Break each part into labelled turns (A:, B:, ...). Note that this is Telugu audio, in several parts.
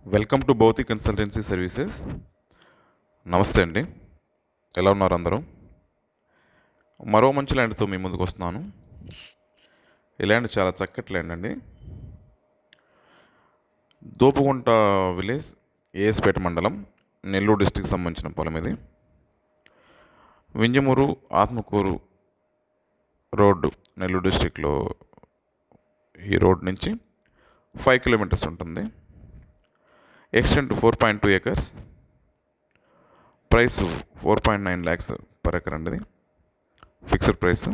A: welcome to Bhouthi consultancy services నమస్తే అండి ఎలా ఉన్నారు అందరూ మరో మంచి ల్యాండ్తో మీ ముందుకు వస్తున్నాను ఈ ల్యాండ్ చాలా చక్కటి ల్యాండ్ అండి దోపుగుంట విలేజ్ ఏఎస్పేట మండలం నెల్లూరు డిస్టిక్ సంబంధించిన పొలం ఇది వింజమూరు ఆత్మకూరు రోడ్డు నెల్లూరు డిస్టిక్లో ఈ రోడ్ నుంచి ఫైవ్ కిలోమీటర్స్ ఉంటుంది extent four point two acres price four point nine lakhs per acre అండి ఇది fixed price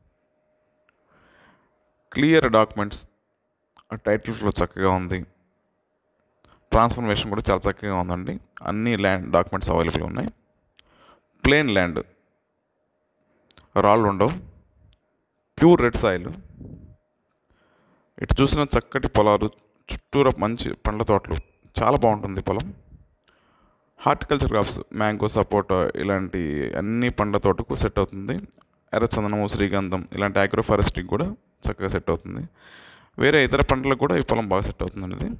A: clear documents title flow చక్కగా ఉంది ట్రాన్స్ఫర్మేషన్ కూడా చాలా చక్కగా ఉందండి అన్ని ల్యాండ్ డాక్యుమెంట్స్ అవైలబుల్ ఉన్నాయి ప్లేన్ ల్యాండ్ రాళ్ళు ఉండవు ప్యూర్ రెడ్ సాయిల్ ఇటు చూసిన చక్కటి పొలాలు చుట్టూరా మంచి పండ్ల తోటలు చాలా బాగుంటుంది పొలం హార్టికల్చర్ క్రాప్స్ మ్యాంగో సపోటా ఇలాంటి అన్ని పండ్ల తోటకు సెట్ అవుతుంది ఎర్రచందనము శ్రీగంధం ఇలాంటి ఆగ్రో ఫారెస్ట్కి కూడా చక్కగా సెట్ అవుతుంది వేరే ఇతర పంటలకు కూడా ఈ పొలం బాగా సెట్ అవుతుంది అనేది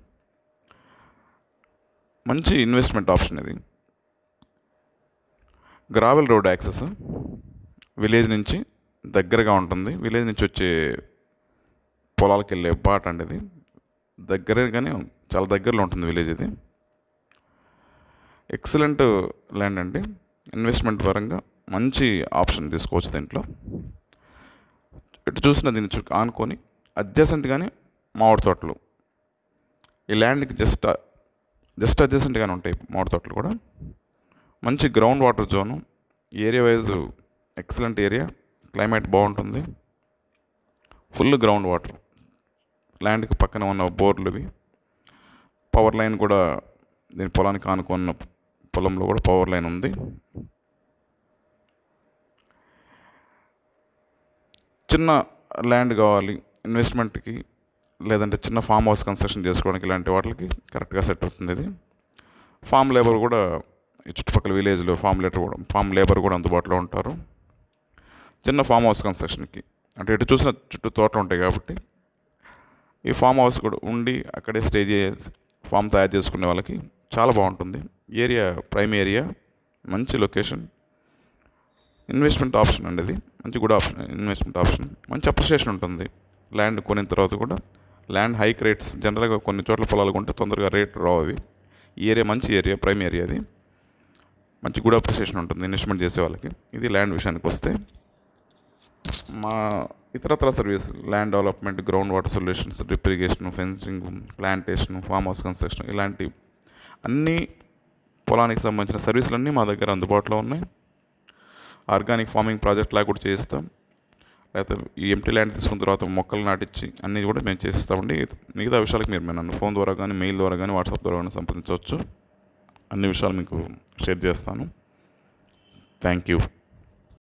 A: మంచి ఇన్వెస్ట్మెంట్ ఆప్షన్ ఇది గ్రావెల్ రోడ్ యాక్సెస్ విలేజ్ నుంచి దగ్గరగా ఉంటుంది విలేజ్ నుంచి వచ్చే పొలాలకు వెళ్ళే బాట అండి ఇది దగ్గరగానే చాలా దగ్గరలో ఉంటుంది విలేజ్ ఇది ఎక్సలెంట్ ల్యాండ్ అండి ఇన్వెస్ట్మెంట్ పరంగా మంచి ఆప్షన్ తీసుకోవచ్చు దీంట్లో ఇటు చూసిన దీన్ని చుట్టూ ఆనుకొని అడ్జసెంట్గానే మామిడి తోటలు ఈ ల్యాండ్కి జస్ట్ జస్ట్ అడ్జసెంట్గానే ఉంటాయి మామిడి తోటలు కూడా మంచి ground water zone area wise excellent area climate బాగుంటుంది ఫుల్ గ్రౌండ్ వాటర్ ల్యాండ్కి పక్కన ఉన్న బోర్లు ఇవి పవర్ లైన్ కూడా దీని పొలానికి ఆనుకున్న పొలంలో కూడా పవర్ లైన్ ఉంది చిన్న ల్యాండ్ కావాలి ఇన్వెస్ట్మెంట్కి లేదంటే చిన్న ఫామ్ హౌస్ కన్స్ట్రక్షన్ చేసుకోవడానికి ఇలాంటి వాటికి కరెక్ట్గా సెట్ అవుతుంది ఇది ఫామ్ లేబర్ కూడా ఈ చుట్టుపక్కల విలేజ్లో ఫామ్ లేబర్ కూడా ఫామ్ లేబర్ కూడా అందుబాటులో ఉంటారు చిన్న ఫామ్ హౌస్ కన్స్ట్రక్షన్కి అంటే ఎటు చూసిన చుట్టూ తోటలు ఉంటాయి కాబట్టి ఈ ఫామ్ హౌస్ కూడా ఉండి అక్కడే స్టే చేసి ఫామ్ తయారు చేసుకునే వాళ్ళకి చాలా బాగుంటుంది ఏరియా ప్రైమ్ ఏరియా మంచి లొకేషన్ ఇన్వెస్ట్మెంట్ ఆప్షన్ అండి ఇది మంచి గుడ్ ఆప్షన్ ఇన్వెస్ట్మెంట్ ఆప్షన్ మంచి అప్రిషియేషన్ ఉంటుంది ల్యాండ్ కొనిన తర్వాత కూడా ల్యాండ్ హైక్ రేట్స్ జనరల్గా కొన్ని చోట్ల పొలాలు కొంటే తొందరగా రేట్ రావు అవి ఈ ఏరియా మంచి ఏరియా ప్రైమ్ ఏరియా అది మంచి గుడ్ అప్రిషియేషన్ ఉంటుంది ఇన్వెస్ట్మెంట్ చేసే వాళ్ళకి ఇది ల్యాండ్ విషయానికి వస్తే మా ఇతరత్ర service land development ground water solutions drip irrigation fencing plantation farm house construction ఇలాంటి అన్ని పొలానికి సంబంధించిన సర్వీసులన్నీ మా దగ్గర అందుబాటులో ఉన్నాయి ఆర్గానిక్ ఫార్మింగ్ ప్రాజెక్ట్ లాగా కూడా చేయిస్తాం లేకపోతే ఈ ఎంటీ ల్యాండ్ తీసుకున్న తర్వాత మొక్కలు నాటించి అన్నీ కూడా మేము చేసిస్తామండి మిగతా విషయాలకు మీరు నన్ను ఫోన్ ద్వారా కానీ మెయిల్ ద్వారా కానీ వాట్సాప్ ద్వారా కానీ సంప్రదించవచ్చు అన్ని విషయాలు మీకు షేర్ చేస్తాను థ్యాంక్ యూ